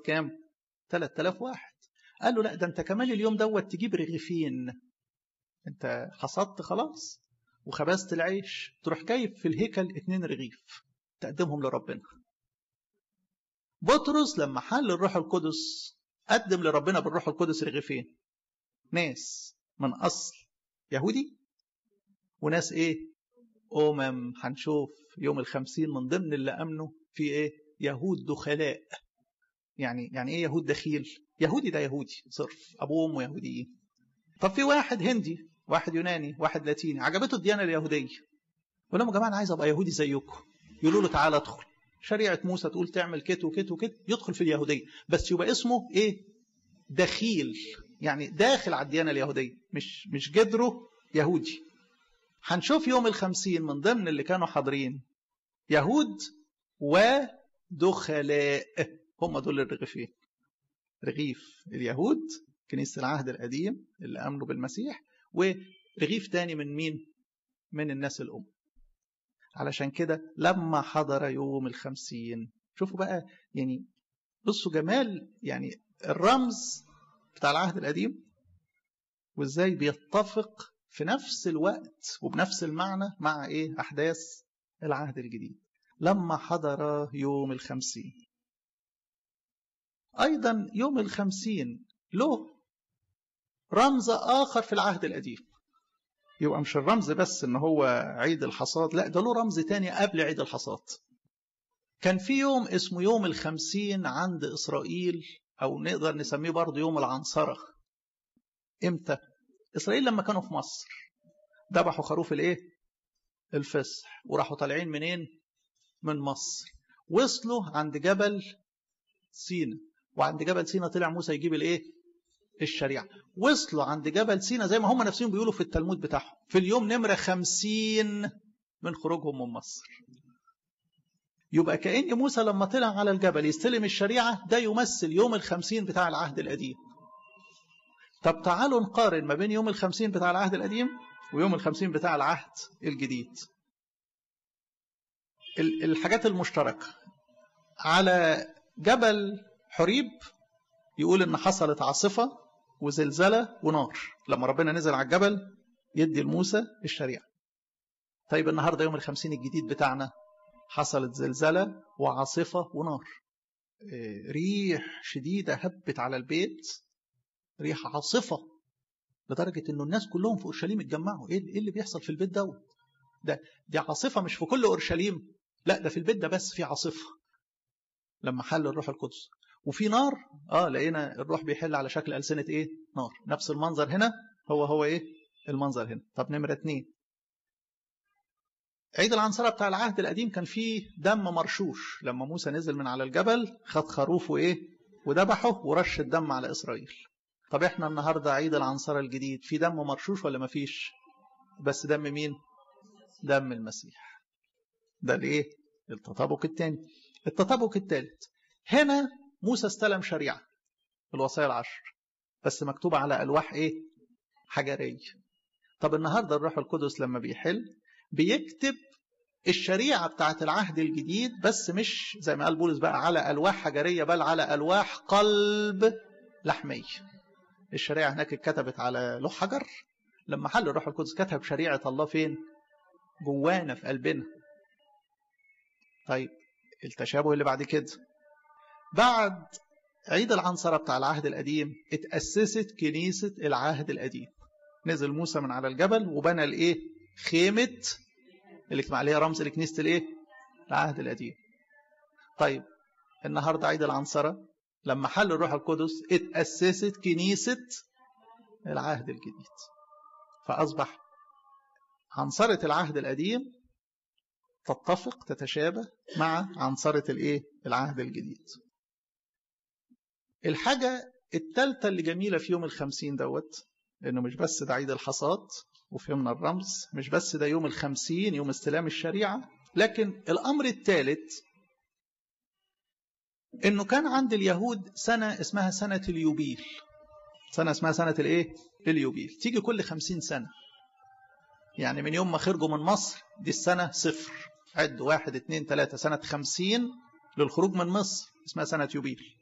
كام 3000 واحد قال له لا ده انت كمان اليوم دوت تجيب رغيفين انت حصدت خلاص وخبزت العيش تروح جايب في الهيكل اتنين رغيف تقدمهم لربنا بطرس لما حل الروح القدس قدم لربنا بالروح القدس رغيفين ناس من اصل يهودي وناس ايه امم هنشوف يوم الخمسين من ضمن اللي امنوا في ايه يهود دخلاء يعني يعني ايه يهود دخيل يهودي ده يهودي صرف ابوه وامه يهوديين طب في واحد هندي واحد يوناني واحد لاتيني عجبته الديانه اليهوديه يقول لهم يا جماعه انا عايز ابقى يهودي زيكم يقولوا له تعالى ادخل شريعه موسى تقول تعمل كت وكت وكت يدخل في اليهوديه بس يبقى اسمه ايه دخيل يعني داخل على الديانه اليهوديه مش مش جدره يهودي هنشوف يوم الخمسين من ضمن اللي كانوا حاضرين يهود ودخلاء هم دول الرغيفين رغيف اليهود كنيسة العهد القديم اللي أمنوا بالمسيح ورغيف تاني من مين من الناس الأم علشان كده لما حضر يوم الخمسين شوفوا بقى يعني بصوا جمال يعني الرمز بتاع العهد القديم وازاي بيتفق في نفس الوقت وبنفس المعنى مع ايه احداث العهد الجديد لما حضر يوم الخمسين ايضا يوم الخمسين له رمز اخر في العهد القديم يبقى مش الرمز بس ان هو عيد الحصاد لا ده له رمز تاني قبل عيد الحصاد كان في يوم اسمه يوم الخمسين عند اسرائيل او نقدر نسميه برضه يوم العنصرة امتى اسرائيل لما كانوا في مصر ذبحوا خروف الايه الفصح وراحوا طالعين منين من مصر وصلوا عند جبل سينا وعند جبل سينا طلع موسى يجيب الايه الشريعة وصلوا عند جبل سينا زي ما هم نفسهم بيقولوا في التلمود بتاعهم في اليوم نمرة خمسين من خروجهم من مصر يبقى كأن موسى لما طلع على الجبل يستلم الشريعة ده يمثل يوم الخمسين بتاع العهد القديم طب تعالوا نقارن ما بين يوم الخمسين بتاع العهد القديم ويوم الخمسين بتاع العهد الجديد الحاجات المشتركة على جبل حريب يقول ان حصلت عاصفة وزلزلة ونار لما ربنا نزل على الجبل يدي لموسى الشريعة طيب النهاردة يوم الخمسين الجديد بتاعنا حصلت زلزلة وعاصفة ونار ريح شديدة هبت على البيت ريح عاصفة لدرجة انه الناس كلهم في اورشليم اتجمعوا ايه اللي بيحصل في البيت دوت ده دي عاصفة مش في كل اورشليم لا ده في البيت ده بس في عاصفة لما حل الروح القدس وفي نار اه لقينا الروح بيحل على شكل ألسنة ايه نار نفس المنظر هنا هو هو ايه المنظر هنا طب نمرة اتنين عيد العنصرة بتاع العهد القديم كان فيه دم مرشوش لما موسى نزل من على الجبل خد خروف وايه وذبحه ورش الدم على اسرائيل طب احنا النهارده عيد العنصرة الجديد في دم مرشوش ولا مفيش بس دم مين دم المسيح ده الايه التطابق الثاني التطابق الثالث هنا موسى استلم شريعة الوصايا العشر بس مكتوبة على ألواح إيه حجرية طب النهاردة الروح القدس لما بيحل بيكتب الشريعة بتاعت العهد الجديد بس مش زي ما قال بولس بقى على ألواح حجرية بل على ألواح قلب لحمية الشريعة هناك اتكتبت على لوح حجر لما حل الروح القدس كتب شريعة الله فين جوانا في قلبنا طيب التشابه اللي بعد كده بعد عيد العنصرة بتاع العهد القديم اتأسست كنيسة العهد القديم نزل موسى من على الجبل وبنى الايه خيمة اللي عليها رمز لكنيسة الايه العهد القديم طيب النهاردة عيد العنصرة لما حل الروح القدس اتأسست كنيسة العهد الجديد فأصبح عنصرة العهد القديم تتفق تتشابه مع عنصرة الايه العهد الجديد الحاجة التالتة اللي جميلة في يوم الخمسين دوت انه مش بس ده عيد الحصاد وفهمنا الرمز مش بس ده يوم الخمسين يوم استلام الشريعة لكن الامر الثالث انه كان عند اليهود سنة اسمها سنة اليوبيل سنة اسمها سنة الايه اليوبيل تيجي كل خمسين سنة يعني من يوم ما خرجوا من مصر دي السنة صفر عد واحد اتنين تلاتة سنة خمسين للخروج من مصر اسمها سنة يوبيل